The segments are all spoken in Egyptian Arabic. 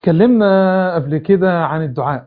اتكلمنا قبل كده عن الدعاء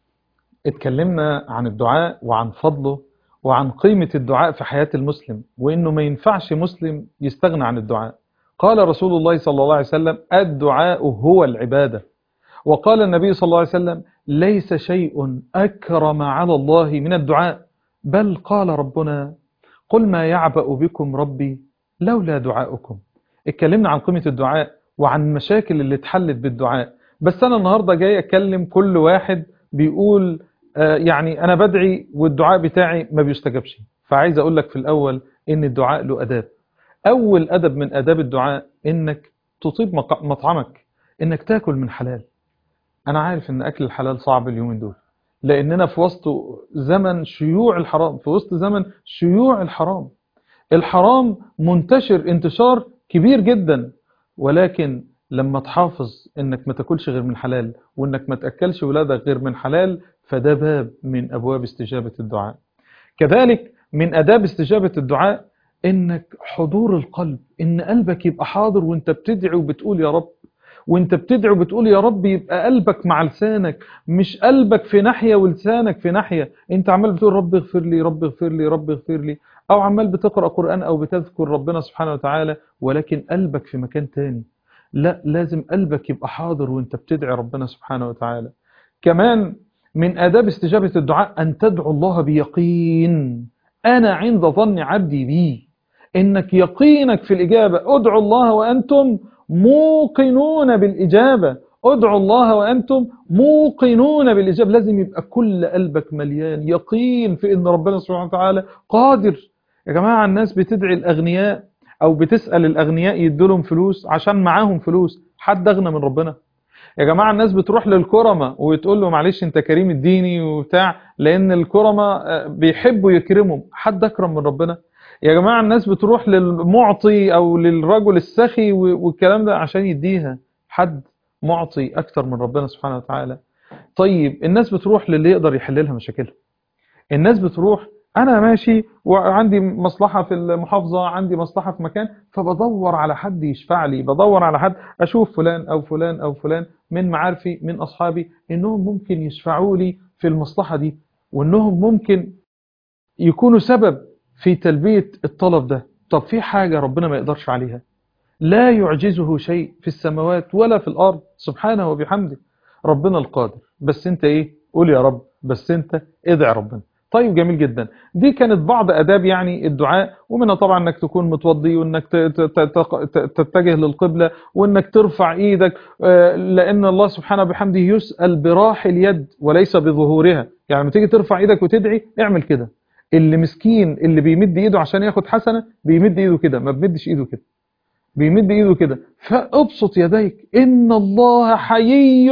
اتكلمنا عن الدعاء وعن فضله وعن قيمة الدعاء في حياة المسلم وإنه ما ينفعش مسلم يستغنى عن الدعاء قال رسول الله صلى الله عليه وسلم الدعاء هو العبادة وقال النبي صلى الله عليه وسلم ليس شيء أكرم على الله من الدعاء بل قال ربنا قل ما يعبأ بكم ربي لولا دعاؤكم اتكلمنا عن قيمة الدعاء وعن المشاكل اللي اتحلت بالدعاء بس أنا النهاردة جاي أكلم كل واحد بيقول آه يعني أنا بدعي والدعاء بتاعي ما بيستجابش فعايز أقول لك في الأول إن الدعاء له أداب أول أدب من أداب الدعاء إنك تطيب مطعمك إنك تاكل من حلال أنا عارف إن أكل الحلال صعب اليومين دول لأننا في وسط زمن شيوع الحرام في وسط زمن شيوع الحرام الحرام منتشر انتشار كبير جدا ولكن لما تحافظ انك ما تاكلش غير من حلال وانك ما تاكلش ولادك غير من حلال فده باب من ابواب استجابه الدعاء كذلك من اداب استجابه الدعاء انك حضور القلب ان قلبك يبقى حاضر وانت بتدعي وبتقول يا رب وانت بتدعي وبتقول يا رب يبقى قلبك مع لسانك مش قلبك في ناحية ولسانك في ناحية انت عمال بتقول رب اغفر لي رب اغفر لي رب اغفر لي او عمال بتقرأ قرآن او بتذكر ربنا سبحانه وتعالى ولكن قلبك في مكان تاني لا لازم قلبك يبقى حاضر وانت بتدعي ربنا سبحانه وتعالى كمان من آداب استجابة الدعاء أن تدعو الله بيقين أنا عند ظن عبدي بي إنك يقينك في الإجابة ادعوا الله وأنتم موقنون بالإجابة ادعوا الله وأنتم موقنون بالإجابة لازم يبقى كل قلبك مليان يقين في إن ربنا سبحانه وتعالى قادر يا جماعة الناس بتدعي الأغنياء أو بتسأل الأغنياء يدولهم فلوس عشان معاهم فلوس حد أغنى من ربنا يا جماعة الناس بتروح للكرمة وتقول له معلش انت كريم الديني وبتاع لأن الكرمة بيحبوا يكرمهم حد أكرم من ربنا يا جماعة الناس بتروح للمعطي أو للرجل السخي والكلام ده عشان يديها حد معطي أكتر من ربنا سبحانه وتعالى طيب الناس بتروح للي يقدر يحل لها مشاكلها الناس بتروح أنا ماشي وعندي مصلحة في المحافظة عندي مصلحة في مكان فبدور على حد يشفع لي بدور على حد أشوف فلان أو فلان أو فلان من معارفي من أصحابي إنهم ممكن يشفعوا لي في المصلحة دي وإنهم ممكن يكونوا سبب في تلبية الطلب ده طب في حاجة ربنا ما يقدرش عليها لا يعجزه شيء في السماوات ولا في الأرض سبحانه وبحمده ربنا القادر بس انت ايه قول يا رب بس انت ادعي ربنا طيب جميل جدا دي كانت بعض أداب يعني الدعاء ومنها طبعا انك تكون متوضي وانك تتجه للقبلة وانك ترفع ايدك لان الله سبحانه وبحمده يسأل براح اليد وليس بظهورها يعني لما تيجي ترفع ايدك وتدعي اعمل كده اللي مسكين اللي بيمد ايده عشان ياخد حسنة بيمد ايده كده ما بيمدش ايده كده بيمد ايده كده فابسط يديك ان الله حيي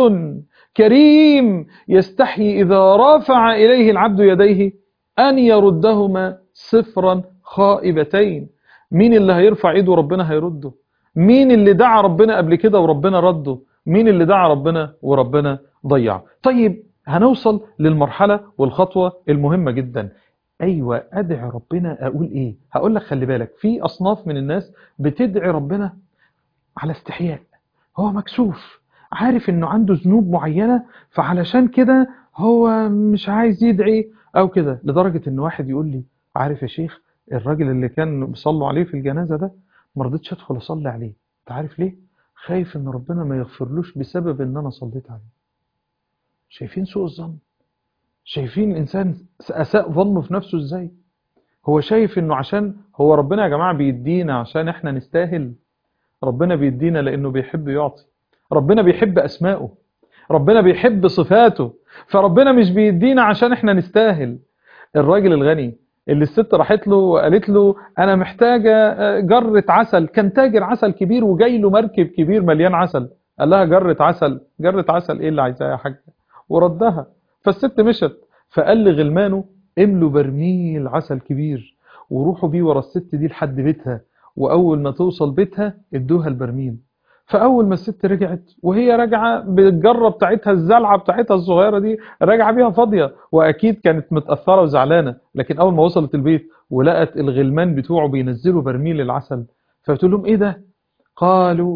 كريم يستحي إذا رافع إليه العبد يديه أن يردهما صفرا خائبتين مين اللي هيرفع إيده ربنا هيرده مين اللي دعا ربنا قبل كده وربنا رده مين اللي دعا ربنا وربنا ضيعه طيب هنوصل للمرحلة والخطوة المهمة جدا أيوة أدعي ربنا أقول إيه هقول لك خلي بالك في أصناف من الناس بتدعي ربنا على استحياء هو مكسوف عارف انه عنده ذنوب معينة فعلشان كده هو مش عايز يدعي او كده لدرجة ان واحد يقول لي عارف يا شيخ الراجل اللي كان بيصلوا عليه في الجنازة ده ما رضيتش ادخل اصلي عليه انت عارف ليه خايف ان ربنا ما يغفرلوش بسبب ان انا صليت عليه شايفين سوء الظن شايفين الانسان اساء ظنه في نفسه ازاي هو شايف انه عشان هو ربنا يا جماعة بيدينا عشان احنا نستاهل ربنا بيدينا لانه بيحب يعطي ربنا بيحب أسماءه ربنا بيحب صفاته فربنا مش بيدينا عشان احنا نستاهل الراجل الغني اللي الست راحت له وقالت له انا محتاجة جرة عسل كان تاجر عسل كبير وجاي له مركب كبير مليان عسل قال لها جرة عسل جرة عسل ايه اللي عايزاها يا حاجة وردها فالست مشت فقال لغلمانه املوا برميل عسل كبير وروحوا بيه ورا الست دي لحد بيتها واول ما توصل بيتها ادوها البرميل فأول ما الست رجعت وهي راجعة بالجرة بتاعتها الزلعة بتاعتها الصغيرة دي راجعة بيها فاضية وأكيد كانت متأثرة وزعلانة لكن أول ما وصلت البيت ولقت الغلمان بتوعه بينزلوا برميل العسل فبتقول لهم إيه ده قالوا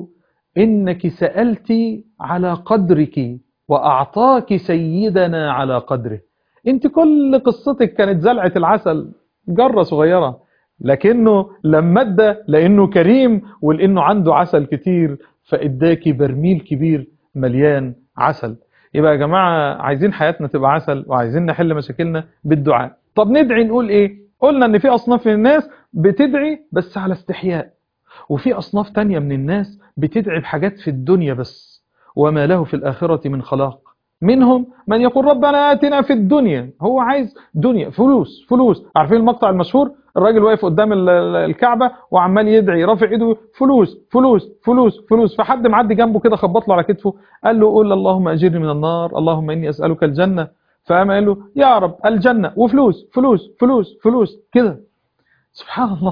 إنك سألت على قدرك وأعطاك سيدنا على قدره انت كل قصتك كانت زلعة العسل جرة صغيرة لكنه لما ادى لانه كريم ولانه عنده عسل كتير فاداكي برميل كبير مليان عسل يبقى يا جماعة عايزين حياتنا تبقى عسل وعايزين نحل مشاكلنا بالدعاء طب ندعي نقول ايه قلنا ان في اصناف من الناس بتدعي بس على استحياء وفي اصناف تانية من الناس بتدعي بحاجات في الدنيا بس وما له في الآخرة من خلاق منهم من يقول ربنا آتنا في الدنيا هو عايز دنيا فلوس فلوس عارفين المقطع المشهور الراجل واقف قدام الكعبة وعمال يدعي رافع ايده فلوس فلوس فلوس فلوس فحد معدي جنبه كده خبط له على كتفه قال له قول اللهم اجرني من النار اللهم اني اسالك الجنه فقام قال له يا رب الجنه وفلوس فلوس فلوس فلوس كده سبحان الله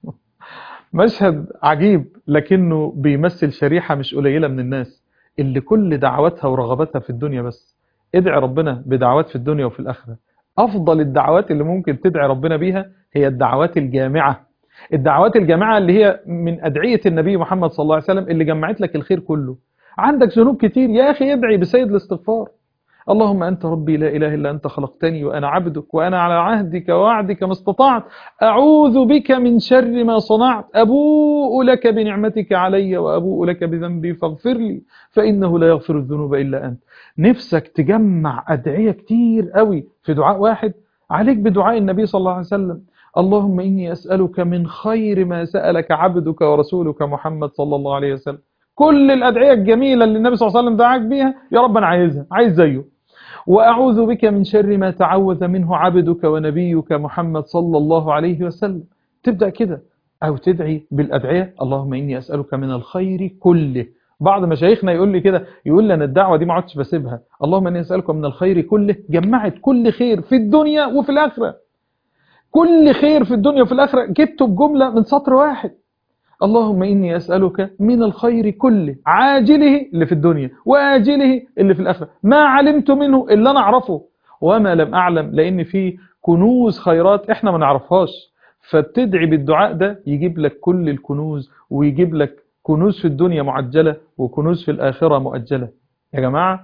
مشهد عجيب لكنه بيمثل شريحه مش قليله من الناس اللي كل دعواتها ورغباتها في الدنيا بس ادعي ربنا بدعوات في الدنيا وفي الآخرة أفضل الدعوات اللي ممكن تدعي ربنا بيها هي الدعوات الجامعة الدعوات الجامعة اللي هي من أدعية النبي محمد صلى الله عليه وسلم اللي جمعت لك الخير كله عندك ذنوب كتير يا أخي ادعي بسيد الاستغفار اللهم أنت ربي لا إله إلا أنت خلقتني وأنا عبدك وأنا على عهدك ووعدك ما استطعت أعوذ بك من شر ما صنعت أبوء لك بنعمتك علي وأبوء لك بذنبي فاغفر لي فإنه لا يغفر الذنوب إلا أنت نفسك تجمع أدعية كتير قوي في دعاء واحد عليك بدعاء النبي صلى الله عليه وسلم اللهم إني أسألك من خير ما سألك عبدك ورسولك محمد صلى الله عليه وسلم كل الأدعية الجميلة اللي النبي صلى الله عليه وسلم دعاك بيها يا رب أنا عايزها عايز زيه وأعوذ بك من شر ما تعوذ منه عبدك ونبيك محمد صلى الله عليه وسلم تبدأ كده أو تدعي بالأدعية اللهم إني أسألك من الخير كله بعض مشايخنا يقول لي كده يقول لي أنا الدعوة دي ما عدتش بسيبها اللهم إني أسألك من الخير كله جمعت كل خير في الدنيا وفي الآخرة كل خير في الدنيا وفي الآخرة جبته بجملة من سطر واحد اللهم إني أسألك من الخير كله عاجله اللي في الدنيا وآجله اللي في الآخرة ما علمت منه إلا أنا أعرفه وما لم أعلم لأن في كنوز خيرات إحنا ما نعرفهاش فبتدعي بالدعاء ده يجيب لك كل الكنوز ويجيب لك كنوز في الدنيا معجلة وكنوز في الآخرة مؤجلة يا جماعة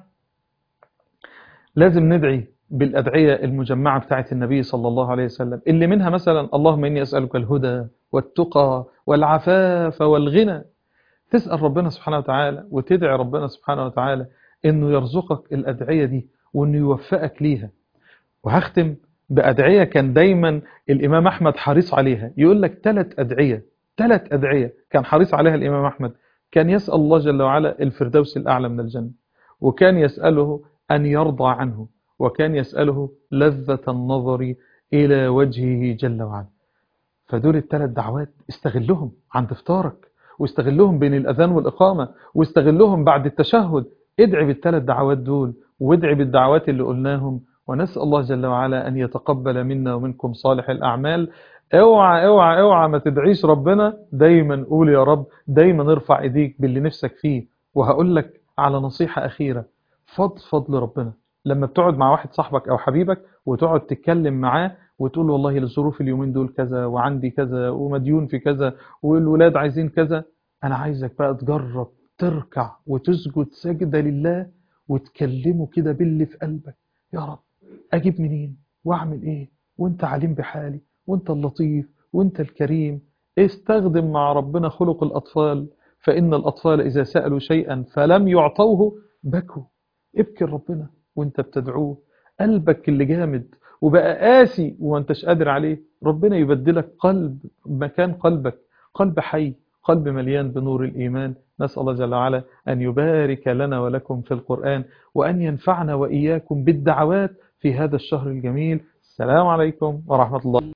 لازم ندعي بالأدعية المجمعة بتاعت النبي صلى الله عليه وسلم اللي منها مثلا اللهم إني أسألك الهدى والتقى والعفاف والغنى تسأل ربنا سبحانه وتعالى وتدعي ربنا سبحانه وتعالى إنه يرزقك الأدعية دي وإنه يوفقك ليها وهختم بأدعية كان دايما الإمام أحمد حريص عليها يقول لك ثلاث أدعية ثلاث أدعية كان حريص عليها الإمام أحمد كان يسأل الله جل وعلا الفردوس الأعلى من الجنة وكان يسأله أن يرضى عنه وكان يسأله لذة النظر إلى وجهه جل وعلا فدول الثلاث دعوات استغلهم عند افطارك واستغلهم بين الأذان والإقامة واستغلهم بعد التشهد ادعي بالثلاث دعوات دول وادعي بالدعوات اللي قلناهم ونسأل الله جل وعلا أن يتقبل منا ومنكم صالح الأعمال اوعى اوعى اوعى ما تدعيش ربنا دايما قول يا رب دايما ارفع ايديك باللي نفسك فيه وهقول لك على نصيحة أخيرة فضفض لربنا لما بتقعد مع واحد صاحبك أو حبيبك وتقعد تتكلم معاه وتقول والله الظروف اليومين دول كذا وعندي كذا ومديون في كذا والولاد عايزين كذا أنا عايزك بقى تجرب تركع وتسجد سجدة لله وتكلمه كده باللي في قلبك يا رب أجيب منين وأعمل إيه وأنت عليم بحالي وأنت اللطيف وأنت الكريم استخدم مع ربنا خلق الأطفال فإن الأطفال إذا سألوا شيئا فلم يعطوه بكوا ابكي ربنا وانت بتدعوه قلبك اللي جامد وبقى قاسي وما انتش قادر عليه ربنا يبدلك قلب مكان قلبك قلب حي قلب مليان بنور الإيمان نسأل الله جل وعلا أن يبارك لنا ولكم في القرآن وأن ينفعنا وإياكم بالدعوات في هذا الشهر الجميل السلام عليكم ورحمة الله